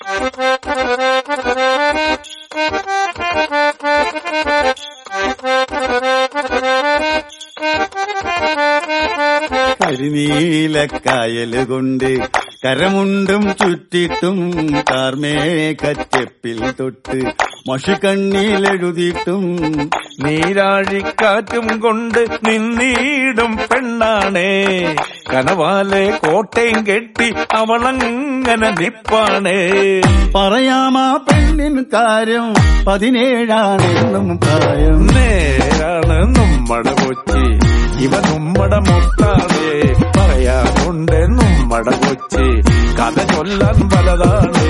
കരിനീലക്കായല് കൊണ്ട് കരമുണ്ടും ചുറ്റിട്ടും കാർമേക്കച്ചെപ്പിൽ തൊട്ട് മഷിക്കണ്ണിലെഴുതിയിട്ടും നീരാഴിക്കാറ്റും കൊണ്ട് നിന്നീടും പെണ്ണാണേ കനവാലെ കോട്ടയും കെട്ടി അവളങ്ങനെ നിപ്പാണേ പറയാമാ പെണ്ണിൻ കാര്യം പതിനേഴാണെന്നും പ്രായം നേരാണ് നമ്മടെ കൊച്ചി ഇവ നമ്മടെ മുട്ടാണേ പറയാനുണ്ട് നമ്മടെ കൊച്ചി കഥ ചൊല്ലാൻ പലതാണേ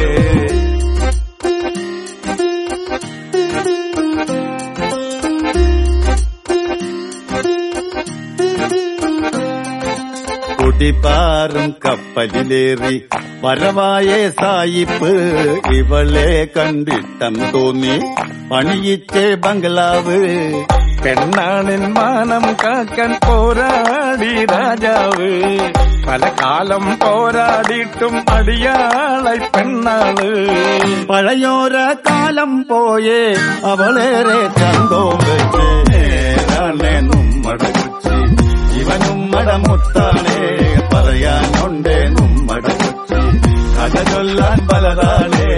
കുടിപ്പാറും കപ്പലിലേറി വരവായ സായിപ്പ് ഇവളെ കണ്ടിട്ടം തോന്നി പണിയിച്ചേ ബംഗ്ലാവ് പെണ്ണാണിൻ മാനം കാക്കാൻ പോരാടി രാജാവ് പല കാലം പോരാടിയിട്ടും അടിയാളായി പെണ്ണാള് പഴയോര കാലം പോയേ അവളേറെ ചന്തോ വെച്ച് നേരാണേ നമ്മട കൊച്ചി ഇവനുമ്മട മുത്താണേ പറയാനുണ്ടേ നമ്മട കൊച്ചി കഥ ചൊല്ലാൻ പലതാണേ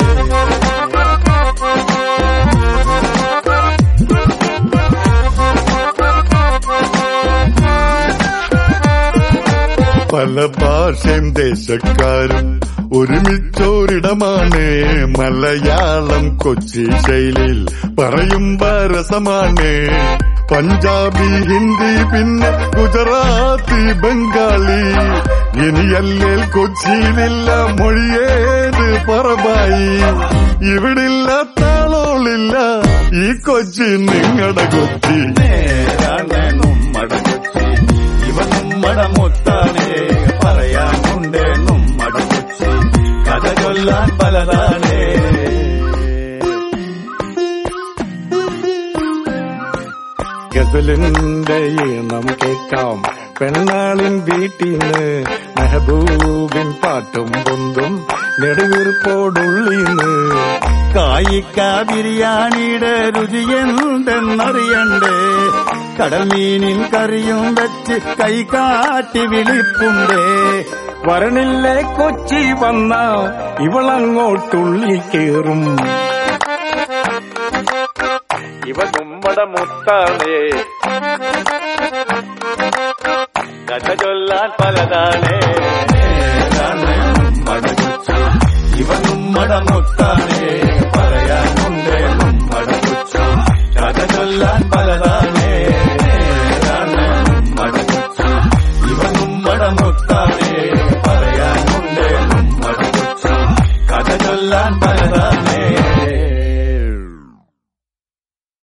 പല ഭാഷയും ദേശക്കാരും ഒരുമിച്ചോരിടമാണ് മലയാളം കൊച്ചി ശൈലിയിൽ പറയുമ്പോ രസമാണ് പഞ്ചാബി ഹിന്ദി പിന്നെ ഗുജറാത്തി ബംഗാളി ഇനിയല്ലേൽ കൊച്ചിയിലില്ല മൊഴിയേത് പറബായി ഇവിടില്ലാത്ത ആളോളില്ല ഈ കൊച്ചി നിങ്ങളുടെ കൊച്ചി നേരാണേ നമ്മട കൊച്ചി ഇവൻ നമ്മട മുത്താണേ പറയാനുണ്ടേ നമ്മട കൊച്ചി കഥ ചൊല്ലാൻ പലതാണേ ഗസലിന്റെ ഈണം കേൾക്കാം പെണ്ണാളിൻ വീട്ടിന്ന് മെഹബൂബിൻ പാട്ടും പൊന്തും നെടുവീർപ്പോടുള്ളീന്ന് കായിക്ക ബിരിയാണിയുടെ രുചി എന്തെന്നറിയണ്ടേ കടൽ മീനിൻ കറിയും വെച്ച് കൈ കാട്ടി വിളിപ്പുണ്ടേ വരണില്ലേ കൊച്ചി വന്ന ഇവളങ്ങോട്ടുള്ളിൽ കേറും ഇവ നമ്മടെ മുത്താണേ കഥ ചൊല്ലാൻ പലതാണേ നേരാണേ നമ്മട കൊച്ചി ഇവൻ നമ്മട മുത്താണേ